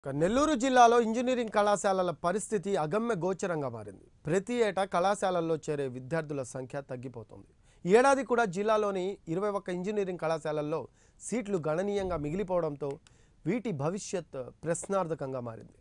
ఇక నెల్లూరు జిల్లాలో ఇంజనీరింగ్ కళాశాలల పరిస్థితి అగమ్య గోచరంగా మారింది ప్రతి ఏటా కళాశాలల్లో చేరే విద్యార్థుల సంఖ్య తగ్గిపోతుంది ఈ ఏడాది కూడా జిల్లాలోని ఇరవై ఒక్క ఇంజనీరింగ్ కళాశాలల్లో సీట్లు గణనీయంగా మిగిలిపోవడంతో వీటి భవిష్యత్ ప్రశ్నార్థకంగా మారింది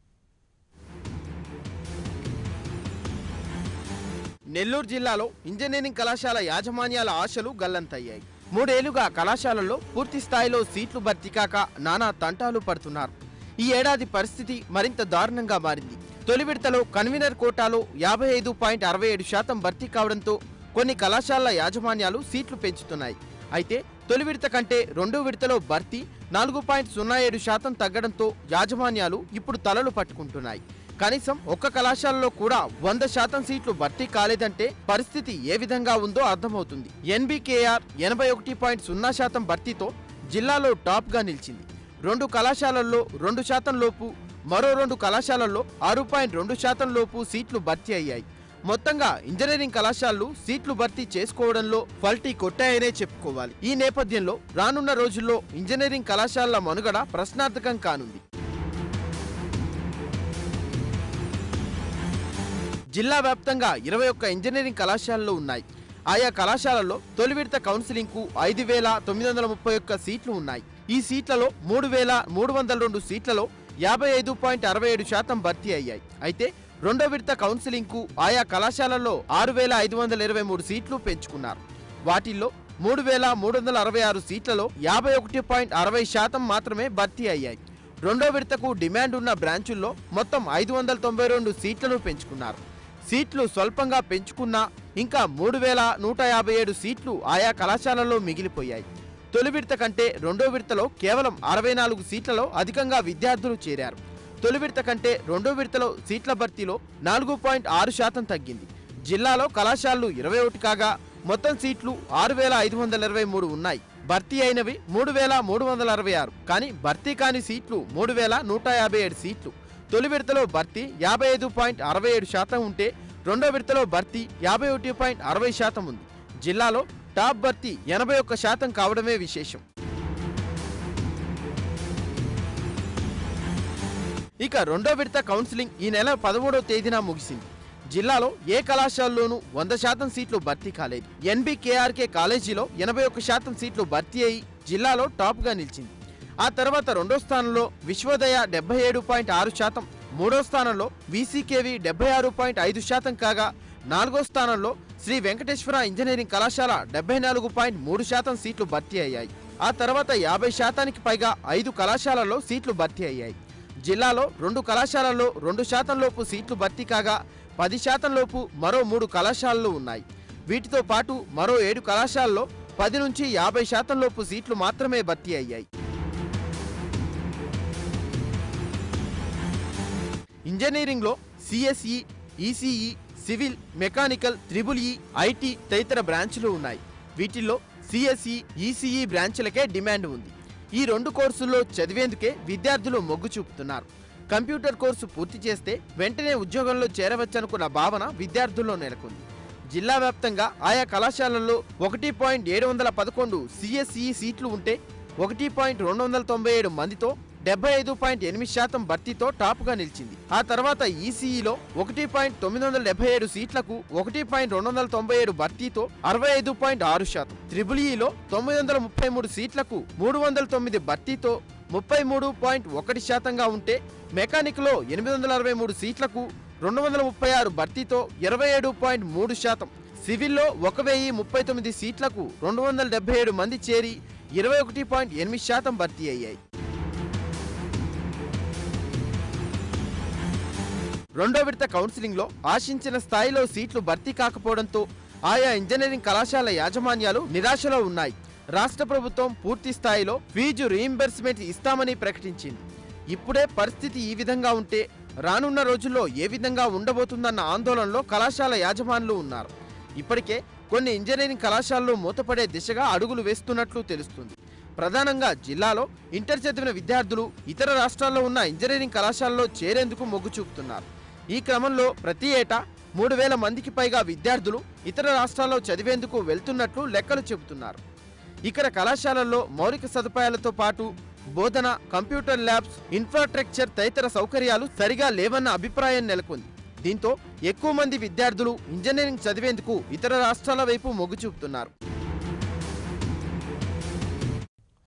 నెల్లూరు జిల్లాలో ఇంజనీరింగ్ కళాశాల యాజమాన్యాల ఆశలు గల్లంతయ్యాయి మూడేళ్లుగా కళాశాలల్లో పూర్తి స్థాయిలో సీట్లు భర్తీ కాక నానా తంటాలు పడుతున్నారు ఈ ఏడాది పరిస్థితి మరింత దారుణంగా మారింది తొలి విడతలో కన్వీనర్ కోటాలో యాభై ఐదు పాయింట్ అరవై ఏడు శాతం భర్తీ కావడంతో కొన్ని కళాశాలల యాజమాన్యాలు సీట్లు పెంచుతున్నాయి అయితే తొలి విడత కంటే రెండో విడతలో భర్తీ నాలుగు పాయింట్ సున్నా ఏడు శాతం తగ్గడంతో యాజమాన్యాలు ఇప్పుడు తలలు పట్టుకుంటున్నాయి కనీసం ఒక్క కళాశాలలో కూడా వంద శాతం సీట్లు భర్తీ కాలేదంటే పరిస్థితి ఏ విధంగా ఉందో అర్థమవుతుంది ఎన్బికేఆర్ ఎనభై ఒకటి పాయింట్ సున్నా శాతం భర్తీతో జిల్లాలో టాప్ గా నిలిచింది రెండు కళాశాలల్లో రెండు శాతం లోపు మరో రెండు కళాశాలల్లో ఆరు పాయింట్ రెండు శాతం లోపు సీట్లు భర్తీ అయ్యాయి మొత్తంగా ఇంజనీరింగ్ కళాశాలలు సీట్లు భర్తీ చేసుకోవడంలో ఫల్టీ కొట్టాయనే చెప్పుకోవాలి ఈ నేపథ్యంలో రానున్న రోజుల్లో ఇంజనీరింగ్ కళాశాలల మనుగడ ప్రశ్నార్థకం కానుంది జిల్లా వ్యాప్తంగా ఇరవై ఒక్క ఇంజనీరింగ్ కళాశాలలు ఉన్నాయి ఆయా కళాశాలల్లో తొలి విడత కౌన్సిలింగ్ కు ఐదు వేల తొమ్మిది వందల ముప్పై ఒక్క సీట్లు ఉన్నాయి ఈ సీట్లలో మూడు వేల మూడు వందల రెండు సీట్లలో యాభై ఐదు పాయింట్ అరవై ఏడు శాతం భర్తీ అయ్యాయి అయితే రెండో విడత కౌన్సిలింగ్ కు ఆయా కళాశాలల్లో ఆరు వేల ఐదు వందల ఇరవై మూడు సీట్లు పెంచుకున్నారు వాటిల్లో మూడు వేల మూడు వందల అరవై ఆరు సీట్లలో యాభై ఒకటి పాయింట్ అరవై శాతం మాత్రమే భర్తీ అయ్యాయి రెండో విడతకు డిమాండ్ ఉన్న బ్రాంచుల్లో మొత్తం ఐదు వందల తొంభై రెండు సీట్లను పెంచుకున్నారు సీట్లు స్వల్పంగా పెంచుకున్నా ఇంకా మూడు వేల నూట యాభై ఏడు సీట్లు ఆయా కళాశాలల్లో మిగిలిపోయాయి తొలి విడత కంటే రెండో విడతలో కేవలం అరవై నాలుగు సీట్లలో అధికంగా విద్యార్థులు చేరారు తొలి విడత కంటే రెండో విడతలో సీట్ల భర్తీలో నాలుగు పాయింట్ ఆరు శాతం తగ్గింది జిల్లాలో కళాశాలలు ఇరవై ఒకటి కాగా మొత్తం సీట్లు ఆరు వేల ఐదు వందల ఇరవై మూడు ఉన్నాయి భర్తీ అయినవి మూడు వేల మూడు వందల అరవై ఆరు కానీ భర్తీ కాని సీట్లు మూడు వేల నూట యాభై ఏడు సీట్లు తొలి విడతలో భర్తీ యాభై ఐదు పాయింట్ అరవై ఏడు శాతం ఉంటే రెండో విడతలో భర్తీ యాభై ఒకటి పాయింట్ అరవై శాతం ఉంది జిల్లాలో టాప్ భర్తీ ఎనభై ఒక్క శాతం కావడమే విశేషం ఇక రెండో విడత కౌన్సిలింగ్ ఈ నెల పదమూడవ తేదీన ముగిసింది జిల్లాలో ఏ కళాశాలలోనూ వంద శాతం సీట్లు భర్తీ కాలేదు ఎన్బికేఆర్కే కాలేజీలో ఎనభై ఒక్క శాతం సీట్లు భర్తీ అయి జిల్లాలో టాప్ గా నిలిచింది ఆ తర్వాత రెండో స్థానంలో విశ్వోదయ డెబ్బై ఏడు పాయింట్ ఆరు శాతం మూడో స్థానంలో వీసీకేవి డెబ్బై ఆరు పాయింట్ ఐదు శాతం కాగా నాలుగో స్థానంలో శ్రీ వెంకటేశ్వర ఇంజనీరింగ్ కళాశాల డెబ్బై నాలుగు పాయింట్ మూడు శాతం సీట్లు భర్తీ అయ్యాయి ఆ తర్వాత యాభై శాతానికి పైగా ఐదు కళాశాలల్లో సీట్లు భర్తీ అయ్యాయి జిల్లాలో రెండు కళాశాలల్లో రెండు శాతం లోపు సీట్లు భర్తీ కాగా పది శాతం లోపు మరో మూడు కళాశాలలు ఉన్నాయి వీటితో పాటు మరో ఏడు కళాశాలలో పది నుంచి యాభై శాతం లోపు సీట్లు మాత్రమే భర్తీ అయ్యాయి ఇంజనీరింగ్లో CSE ECE civil mechanical triple E IT తదితర బ్రాంచులు ఉన్నాయి వీటిల్లో సిఎస్ఈ ఈసీఈ బ్రాంచులకే డిమాండ్ ఉంది ఈ రెండు కోర్సుల్లో చదివేందుకే విద్యార్థులు మొగ్గు చూపుతున్నారు కంప్యూటర్ కోర్సు పూర్తి చేస్తే వెంటనే ఉద్యోగంలో చేరవచ్చనుకున్న భావన విద్యార్థుల్లో నెలకొంది జిల్లా వ్యాప్తంగా ఆయా కళాశాలల్లో ఒకటి పాయింట్ ఏడు వందల పదకొండు సిఎస్ఈ సీట్లు ఉంటే ఒకటి పాయింట్ రెండు వందల తొంభై ఏడు మందితో డెబ్బై ఐదు పాయింట్ ఎనిమిది శాతం భర్తీతో టాప్గా నిలిచింది ఆ తర్వాత ఈసీఈలో ఒకటి పాయింట్ తొమ్మిది వందల డెబ్బై ఏడు సీట్లకు ఒకటి పాయింట్ రెండు వందల తొంభై ఏడు భర్తీతో అరవై ఐదు పాయింట్ ఆరు శాతం త్రిబుల్ ఈలో తొమ్మిది వందల ముప్పై మూడు సీట్లకు మూడు వందల తొమ్మిది భర్తీతో ముప్పై మూడు పాయింట్ ఒకటి శాతంగా ఉంటే మెకానిక్లో ఎనిమిది వందల అరవై మూడు సీట్లకు రెండు వందల ముప్పై ఆరు భర్తీతో ఇరవై ఏడు పాయింట్ మూడు శాతం సివిల్లో ఒక వెయ్యి ముప్పై తొమ్మిది సీట్లకు రెండు వందల డెబ్బై ఏడు మంది చేరి ఇరవై ఒకటి పాయింట్ ఎనిమిది శాతం భర్తీ అయ్యాయి రెండో విడత కౌన్సిలింగ్లో ఆశించిన స్థాయిలో సీట్లు భర్తీ కాకపోవడంతో ఆయా ఇంజనీరింగ్ కళాశాల యాజమాన్యాలు నిరాశలో ఉన్నాయి రాష్ట్ర ప్రభుత్వం పూర్తి స్థాయిలో ఫీజు రీయింబర్స్మెంట్ ఇస్తామని ప్రకటించింది ఇప్పుడే పరిస్థితి ఈ విధంగా ఉంటే రానున్న రోజుల్లో ఏ విధంగా ఉండబోతుందన్న ఆందోళనలో కళాశాల యాజమానులు ఉన్నారు ఇప్పటికే కొన్ని ఇంజనీరింగ్ కళాశాలలు మూతపడే దిశగా అడుగులు వేస్తున్నట్లు తెలుస్తుంది ప్రధానంగా జిల్లాలో ఇంటర్ చదివిన విద్యార్థులు ఇతర రాష్ట్రాల్లో ఉన్న ఇంజనీరింగ్ కళాశాలలో చేరేందుకు మొగ్గు చూపుతున్నారు ఈ క్రమంలో ప్రతి ఏటా మూడు వేల మందికి పైగా విద్యార్థులు ఇతర రాష్ట్రాల్లో చదివేందుకు వెళ్తున్నట్లు లెక్కలు చెబుతున్నారు ఇక్కడ కళాశాలల్లో మౌలిక సదుపాయాలతో పాటు బోధన కంప్యూటర్ ల్యాబ్స్ ఇన్ఫ్రాస్ట్రక్చర్ తదితర సౌకర్యాలు సరిగా లేవన్న అభిప్రాయం నెలకొంది దీంతో ఎక్కువ మంది విద్యార్థులు ఇంజనీరింగ్ చదివేందుకు ఇతర రాష్ట్రాల వైపు మొగ్గు చూపుతున్నారు